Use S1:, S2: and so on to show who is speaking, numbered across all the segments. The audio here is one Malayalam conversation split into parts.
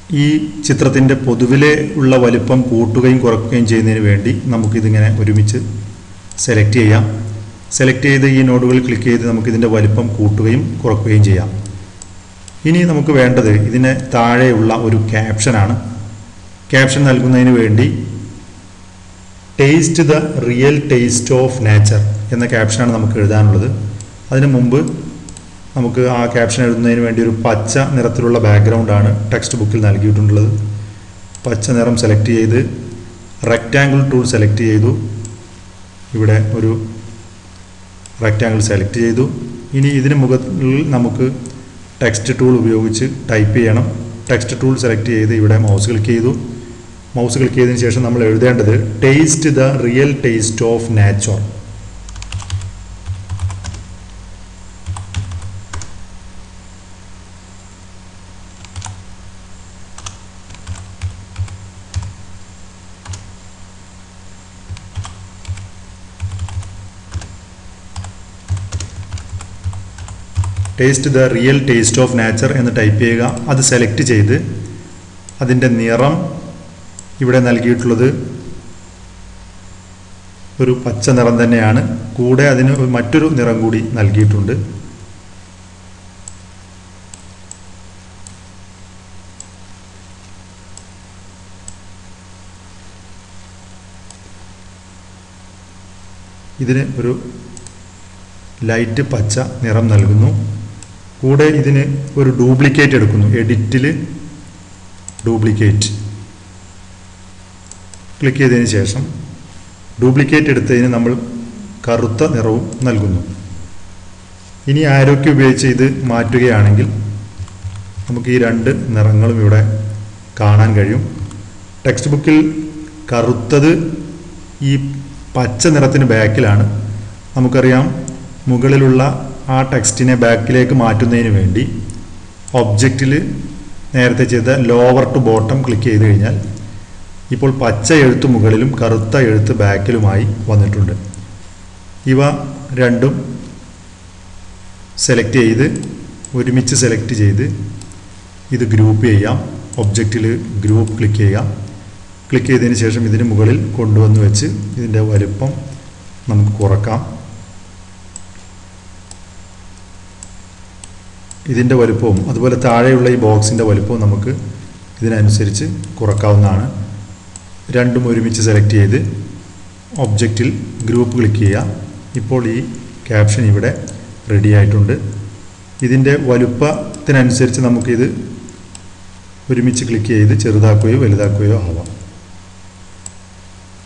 S1: ഈ ചിത്രത്തിൻ്റെ പൊതുവിലെ ഉള്ള വലിപ്പം കൂട്ടുകയും കുറയ്ക്കുകയും ചെയ്യുന്നതിന് വേണ്ടി നമുക്കിതിങ്ങനെ ഒരുമിച്ച് സെലക്ട് ചെയ്യാം സെലക്ട് ചെയ്ത് ഈ നോഡുകൾ ക്ലിക്ക് ചെയ്ത് നമുക്കിതിൻ്റെ വലിപ്പം കൂട്ടുകയും കുറയ്ക്കുകയും ചെയ്യാം ഇനി നമുക്ക് വേണ്ടത് ഇതിന് താഴെയുള്ള ഒരു ക്യാപ്ഷനാണ് ക്യാപ്ഷൻ നൽകുന്നതിന് വേണ്ടി taste the real taste of nature എന്ന ക്യാപ്ഷനാണ് നമുക്ക് എഴുതാനുള്ളത് അതിനു മുമ്പ് നമുക്ക് ആ ക്യാപ്ഷൻ എഴുതുന്നതിന് വേണ്ടി ഒരു പച്ച നിറത്തിലുള്ള ബാക്ക്ഗ്രൗണ്ടാണ് ടെക്സ്റ്റ് ബുക്കിൽ നൽകിയിട്ടുള്ളത് പച്ച നിറം സെലക്ട് ചെയ്ത് റെക്റ്റാങ്കിൾ ടൂൾ സെലക്ട് ചെയ്തു ഇവിടെ ഒരു റെക്റ്റാങ്കിൾ സെലക്ട് ചെയ്തു ഇനി ഇതിന് മുകളിൽ നമുക്ക് ടെക്സ്റ്റ് ടൂൾ ഉപയോഗിച്ച് ടൈപ്പ് ചെയ്യണം ടെക്സ്റ്റ് ടൂൾ സെലക്ട് ചെയ്ത് ഇവിടെ മൗസ് ക്ലിക്ക് ചെയ്തു മൗസ് ക്ലിക്ക് ചെയ്തതിന് ശേഷം നമ്മൾ എഴുതേണ്ടത് taste the real taste of nature taste the real taste of nature എന്ന് ടൈപ്പ് ചെയ്യുക അത് സെലക്ട് ചെയ്ത് അതിൻ്റെ നിറം ഇവിടെ നൽകിയിട്ടുള്ളത് ഒരു പച്ച നിറം തന്നെയാണ് കൂടെ അതിന് മറ്റൊരു നിറം കൂടി നൽകിയിട്ടുണ്ട് ഇതിന് ഒരു ലൈറ്റ് പച്ച നിറം നൽകുന്നു കൂടെ ഇതിന് ഒരു ഡ്യൂപ്ലിക്കേറ്റ് എടുക്കുന്നു എഡിറ്റിൽ ഡ്യൂപ്ലിക്കേറ്റ് ക്ലിക്ക് ചെയ്തതിന് ശേഷം ഡ്യൂപ്ലിക്കേറ്റ് എടുത്തതിന് നമ്മൾ കറുത്ത നിറവും നൽകുന്നു ഇനി ആരോഗ്യം ഉപയോഗിച്ച് ഇത് മാറ്റുകയാണെങ്കിൽ നമുക്ക് ഈ രണ്ട് നിറങ്ങളും ഇവിടെ കാണാൻ കഴിയും ടെക്സ്റ്റ് ബുക്കിൽ കറുത്തത് ഈ പച്ച നിറത്തിന് ബാക്കിലാണ് നമുക്കറിയാം മുകളിലുള്ള ആ ടെക്സ്റ്റിനെ ബാക്കിലേക്ക് മാറ്റുന്നതിന് വേണ്ടി ഒബ്ജക്റ്റിൽ നേരത്തെ ചെയ്ത ലോവർ ടു ബോട്ടം ക്ലിക്ക് ചെയ്ത് കഴിഞ്ഞാൽ ഇപ്പോൾ പച്ച എഴുത്ത് മുകളിലും കറുത്ത എഴുത്ത് ബാക്കിലുമായി വന്നിട്ടുണ്ട് ഇവ രണ്ടും സെലക്ട് ചെയ്ത് ഒരുമിച്ച് സെലക്ട് ചെയ്ത് ഇത് ഗ്രൂപ്പ് ചെയ്യാം ഒബ്ജക്റ്റിൽ ഗ്രൂപ്പ് ക്ലിക്ക് ചെയ്യാം ക്ലിക്ക് ചെയ്തതിന് ശേഷം ഇതിന് മുകളിൽ കൊണ്ടുവന്ന് വെച്ച് ഇതിൻ്റെ വലുപ്പം നമുക്ക് കുറക്കാം ഇതിൻ്റെ വലുപ്പവും അതുപോലെ താഴെയുള്ള ഈ ബോക്സിൻ്റെ വലുപ്പവും നമുക്ക് ഇതിനനുസരിച്ച് കുറക്കാവുന്നതാണ് രണ്ടും ഒരുമിച്ച് സെലക്ട് ചെയ്ത് ഒബ്ജക്റ്റിൽ ഗ്രൂപ്പ് ക്ലിക്ക് ചെയ്യുക ഇപ്പോൾ ഈ ക്യാപ്ഷൻ ഇവിടെ റെഡി ആയിട്ടുണ്ട് ഇതിൻ്റെ വലുപ്പത്തിനനുസരിച്ച് നമുക്കിത് ഒരുമിച്ച് ക്ലിക്ക് ചെയ്ത് ചെറുതാക്കുകയോ വലുതാക്കുകയോ ആവാം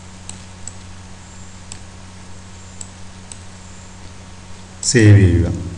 S1: സേവ് ചെയ്യുക